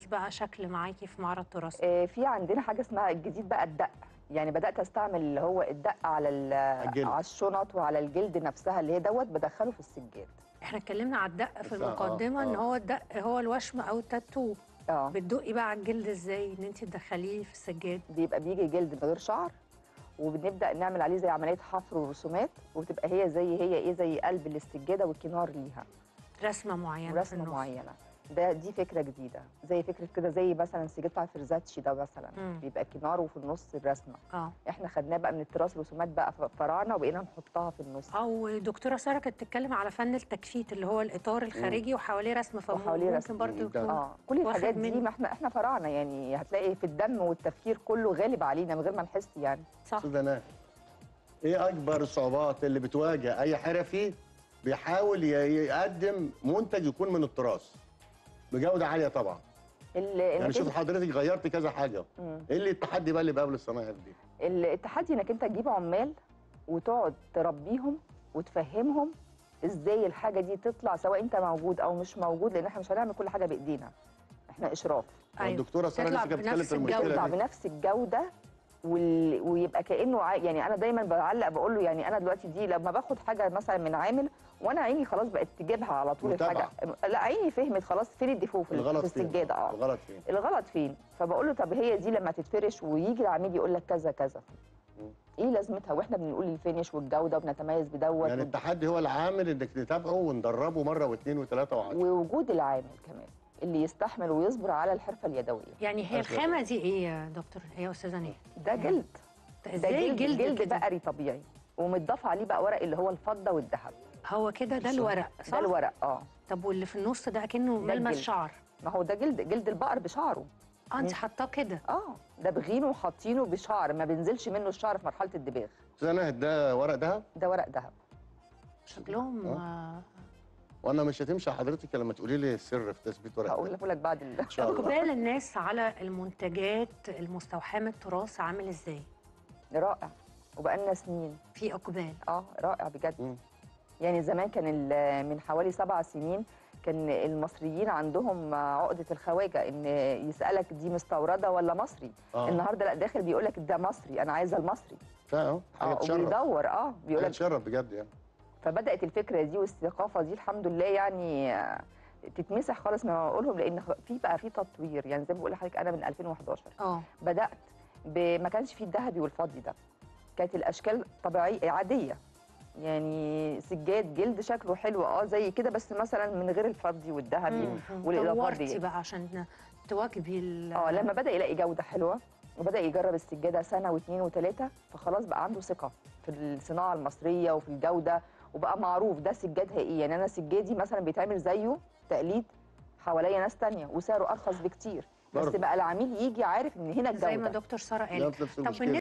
بقى شكل معاكي في معرض تراث آه، في عندنا حاجه اسمها الجديد بقى الدق يعني بدات استعمل اللي هو الدق على ال- الجلد. على الشنط وعلى الجلد نفسها اللي هي دوت بدخله في السجاد احنا اتكلمنا على الدق في بس- آه، المقدمه ان آه. هو الدق هو الوشم او التاتو اه بتدقي بقى على الجلد ازاي ان انت تدخليه في السجاد بيبقى بيجي جلد من غير شعر وبنبدا نعمل عليه زي عمليه حفر ورسومات وبتبقى هي زي هي ايه زي قلب للسجاده والكنار ليها رسمه معينه في رسمه النص. معينه ده دي فكره جديده زي فكره كده زي مثلا السجاد بتاع فرزاتشي ده مثلا مم. بيبقى كنار وفي النص الرسمه اه احنا خدناه بقى من التراث رسومات بقى فرعنا وبقينا نحطها في النص او دكتوره ساره كانت بتتكلم على فن التجفيت اللي هو الاطار الخارجي وحواليه رسمه وحواليه فممكن رسمة. برضه ده- يكون اه كل واخد الحاجات دي من- ما احنا احنا فرعنا يعني هتلاقي في الدم والتفكير كله غالب علينا من غير ما نحس يعني صح استاذ ناهد ايه اكبر الصعوبات اللي بتواجه اي حرفي بيحاول ي- يقدم منتج يكون من التراث بجوده عاليه طبعا ال- يعني إنك شوف أنت- حضرتك غيرت كذا حاجه مم. ايه اللي التحدي بقى اللي بقابل الصنايعي في دي ال- التحدي انك انت تجيب عمال وتقعد تربيهم وتفهمهم ازاي الحاجه دي تطلع سواء انت موجود او مش موجود لان احنا مش هنعمل كل حاجه بايدينا احنا اشراف الدكتوره ساره تطلع لسه كانت بتتكلم بنفس في الجودة. يطلع المشكله دي بنفس الجوده وال... ويبقى كانه ع... يعني انا دايما بعلق بقول له يعني انا دلوقتي دي لما باخد حاجه مثلا من عامل وانا عيني خلاص بقت تجيبها على طول متابعة. الحاجه لا عيني فهمت خلاص فين الديفو في, الغلط في فين السجاده اه الغلط فين الغلط فين فبقول له طب هي دي لما تتفرش ويجي العميل يقول لك كذا كذا مم. ايه لازمتها واحنا بنقول الفينش والجوده وبنتميز بدوت يعني وب- التحدي هو العامل انك نتابعه وندربه مره واثنين وثلاثه وعشرة ووجود العامل كمان اللي يستحمل ويصبر على الحرفه اليدويه يعني هي أشهر. الخامه دي ايه يا دكتور هي يا استاذه نهى ده جلد ده ازاي جلد جلد, جلد كده؟ بقري طبيعي ومتضاف عليه بقى ورق اللي هو الفضه والذهب هو كده ده صح. الورق صح ده الورق اه طب واللي في النص ده كأنه ده ملمس الجلد. شعر ما هو ده جلد جلد البقر بشعره اه انت مم. حاطاه كده اه ده بغينه وحاطينه بشعر ما بينزلش منه الشعر في مرحله الدباغ استاذ ناهد ده ورق دهب ده ورق ذهب شكلهم آه. آه. وانا مش هتمشي حضرتك لما تقولي لي السر في تثبيت ورق هقول الدهب. لك بعد ال... ان شاء الله اقبال الناس على المنتجات المستوحاه من التراث عامل ازاي رائع وبقالنا سنين في اقبال اه رائع بجد مم. يعني زمان كان ال- من حوالي سبع سنين كان المصريين عندهم عقدة الخواجة ان يسألك دي مستوردة ولا مصري آه. النهارده لا داخل بيقول لك ده مصري انا عايزه المصري فاهو حاجه اه تشرف وبيدور اه بيقول حاجه لك تشرف بجد يعني فبدأت الفكرة دي والثقافة دي الحمد لله يعني آه، تتمسح خالص من عقولهم لان خ- في بقى في تطوير يعني زي ما بقول لحضرتك انا من 2011 اه بدات ب- ما كانش فيه الذهبي والفضي ده كانت الاشكال طبيعيه عاديه يعني سجاد جلد شكله حلو اه زي كده بس مثلا من غير الفضي والذهبي والاضافات طورتي دي بقى عشان تواكبي ال- اه لما بدا يلاقي جوده حلوه وبدا يجرب السجاده سنه واثنين وثلاثه فخلاص بقى عنده ثقه في الصناعه المصريه وفي الجوده وبقى معروف ده سجاد حقيقي يعني انا سجادي مثلا بيتعمل زيه تقليد حواليا ناس تانية وسعره ارخص بكتير بس برضه. بقى العميل يجي عارف ان هنا الجوده زي ما دكتور ساره لا قالت نفس طب المشكله